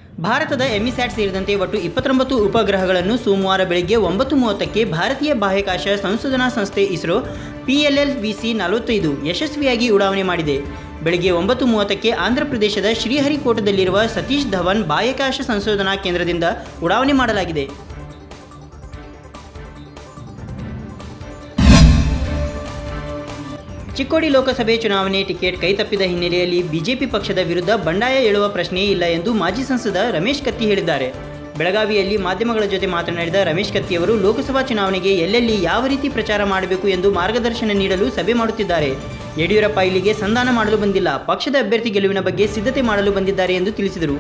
ಭಾರತದ ಎಮಿಸ್ಯಾಟ್ ಸೇರಿದಂತೆ ಒಟ್ಟು ಇಪ್ಪತ್ತೊಂಬತ್ತು ಉಪಗ್ರಹಗಳನ್ನು ಸೋಮವಾರ ಬೆಳಗ್ಗೆ ಒಂಬತ್ತು ಮೂವತ್ತಕ್ಕೆ ಭಾರತೀಯ ಬಾಹ್ಯಾಕಾಶ ಸಂಶೋಧನಾ ಸಂಸ್ಥೆ ಇಸ್ರೋ ಪಿಎಲ್ಎಲ್ ವಿಸಿ ನಲವತ್ತೈದು ಯಶಸ್ವಿಯಾಗಿ ಉಡಾವಣೆ ಮಾಡಿದೆ ಬೆಳಗ್ಗೆ ಒಂಬತ್ತು ಮೂವತ್ತಕ್ಕೆ ಆಂಧ್ರಪ್ರದೇಶದ ಶ್ರೀಹರಿಕೋಟದಲ್ಲಿರುವ ಸತೀಶ್ ಧವನ್ ಬಾಹ್ಯಾಕಾಶ ಸಂಶೋಧನಾ ಕೇಂದ್ರದಿಂದ ಉಡಾವಣೆ ಮಾಡಲಾಗಿದೆ ಚಿಕ್ಕೋಡಿ ಲೋಕಸಭೆ ಚುನಾವಣೆ ಟಿಕೆಟ್ ಕೈತಪ್ಪಿದ ಹಿನ್ನೆಲೆಯಲ್ಲಿ ಬಿಜೆಪಿ ಪಕ್ಷದ ವಿರುದ್ಧ ಬಂಡಾಯ ಏಳುವ ಪ್ರಶ್ನೆಯೇ ಇಲ್ಲ ಎಂದು ಮಾಜಿ ಸಂಸದ ರಮೇಶ್ ಕತ್ತಿ ಹೇಳಿದ್ದಾರೆ ಬೆಳಗಾವಿಯಲ್ಲಿ ಮಾಧ್ಯಮಗಳ ಜೊತೆ ಮಾತನಾಡಿದ ರಮೇಶ್ ಕತ್ತಿಯವರು ಲೋಕಸಭಾ ಚುನಾವಣೆಗೆ ಎಲ್ಲೆಲ್ಲಿ ಯಾವ ರೀತಿ ಪ್ರಚಾರ ಮಾಡಬೇಕು ಎಂದು ಮಾರ್ಗದರ್ಶನ ನೀಡಲು ಸಭೆ ಮಾಡುತ್ತಿದ್ದಾರೆ ಯಡಿಯೂರಪ್ಪ ಇಲ್ಲಿಗೆ ಸಂಧಾನ ಮಾಡಲು ಬಂದಿಲ್ಲ ಪಕ್ಷದ ಅಭ್ಯರ್ಥಿ ಗೆಲುವಿನ ಬಗ್ಗೆ ಸಿದ್ಧತೆ ಮಾಡಲು ಬಂದಿದ್ದಾರೆ ಎಂದು ತಿಳಿಸಿದರು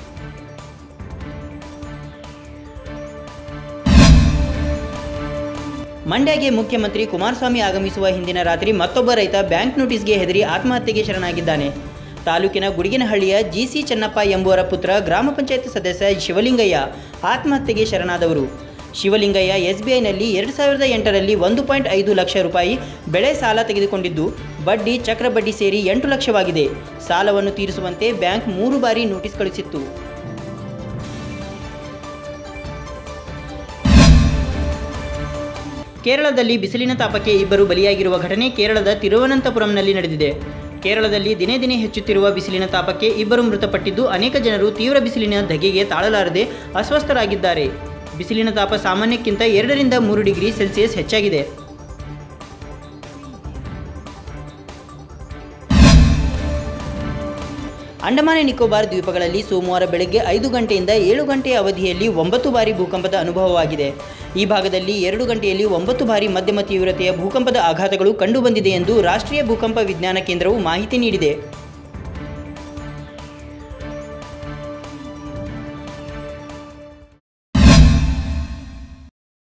ಮಂಡ್ಯಗೆ ಮುಖ್ಯಮಂತ್ರಿ ಕುಮಾರಸ್ವಾಮಿ ಆಗಮಿಸುವ ಹಿಂದಿನ ರಾತ್ರಿ ಮತ್ತೊಬ್ಬ ರೈತ ಬ್ಯಾಂಕ್ ನೋಟಿಸ್ಗೆ ಹೆದರಿ ಆತ್ಮಹತ್ಯೆಗೆ ಶರಣಾಗಿದ್ದಾನೆ ತಾಲೂಕಿನ ಗುಡಿಗನಹಳ್ಳಿಯ ಜಿಸಿ ಚೆನ್ನಪ್ಪ ಎಂಬುವರ ಪುತ್ರ ಗ್ರಾಮ ಪಂಚಾಯತ್ ಸದಸ್ಯ ಶಿವಲಿಂಗಯ್ಯ ಆತ್ಮಹತ್ಯೆಗೆ ಶರಣಾದವರು ಶಿವಲಿಂಗಯ್ಯ ಎಸ್ಬಿಐನಲ್ಲಿ ಎರಡು ಸಾವಿರದ ಎಂಟರಲ್ಲಿ ಒಂದು ಪಾಯಿಂಟ್ ಐದು ಲಕ್ಷ ರೂಪಾಯಿ ಬೆಳೆ ಸಾಲ ತೆಗೆದುಕೊಂಡಿದ್ದು ಬಡ್ಡಿ ಚಕ್ರ ಬಡ್ಡಿ ಸೇರಿ ಎಂಟು ಲಕ್ಷವಾಗಿದೆ ಸಾಲವನ್ನು ತೀರಿಸುವಂತೆ ಬ್ಯಾಂಕ್ ಮೂರು ಬಾರಿ ನೋಟಿಸ್ ಕಳಿಸಿತ್ತು ಕೇರಳದಲ್ಲಿ ಬಿಸಿಲಿನ ತಾಪಕ್ಕೆ ಇಬ್ಬರು ಬಲಿಯಾಗಿರುವ ಘಟನೆ ಕೇರಳದ ತಿರುವನಂತಪುರಂನಲ್ಲಿ ನಡೆದಿದೆ ಕೇರಳದಲ್ಲಿ ದಿನೇ ದಿನೇ ಹೆಚ್ಚುತ್ತಿರುವ ಬಿಸಿಲಿನ ತಾಪಕ್ಕೆ ಇಬ್ಬರು ಮೃತಪಟ್ಟಿದ್ದು ಅನೇಕ ಜನರು ತೀವ್ರ ಬಿಸಿಲಿನ ಧಗೆಗೆ ತಾಳಲಾರದೆ ಅಸ್ವಸ್ಥರಾಗಿದ್ದಾರೆ ಬಿಸಿಲಿನ ತಾಪ ಸಾಮಾನ್ಯಕ್ಕಿಂತ ಎರಡರಿಂದ ಮೂರು ಡಿಗ್ರಿ ಸೆಲ್ಸಿಯಸ್ ಹೆಚ್ಚಾಗಿದೆ ಅಂಡಮಾನ ನಿಕೋಬಾರ್ ದ್ವೀಪಗಳಲ್ಲಿ ಸೋಮವಾರ ಬೆಳಗ್ಗೆ ಐದು ಗಂಟೆಯಿಂದ ಏಳು ಗಂಟೆಯ ಅವಧಿಯಲ್ಲಿ ಒಂಬತ್ತು ಬಾರಿ ಭೂಕಂಪದ ಅನುಭವವಾಗಿದೆ ಈ ಭಾಗದಲ್ಲಿ ಎರಡು ಗಂಟೆಯಲ್ಲಿ ಒಂಬತ್ತು ಬಾರಿ ಮಧ್ಯಮ ತೀವ್ರತೆಯ ಭೂಕಂಪದ ಆಘಾತಗಳು ಕಂಡುಬಂದಿದೆ ಎಂದು ರಾಷ್ಟ್ರೀಯ ಭೂಕಂಪ ವಿಜ್ಞಾನ ಕೇಂದ್ರವು ಮಾಹಿತಿ ನೀಡಿದೆ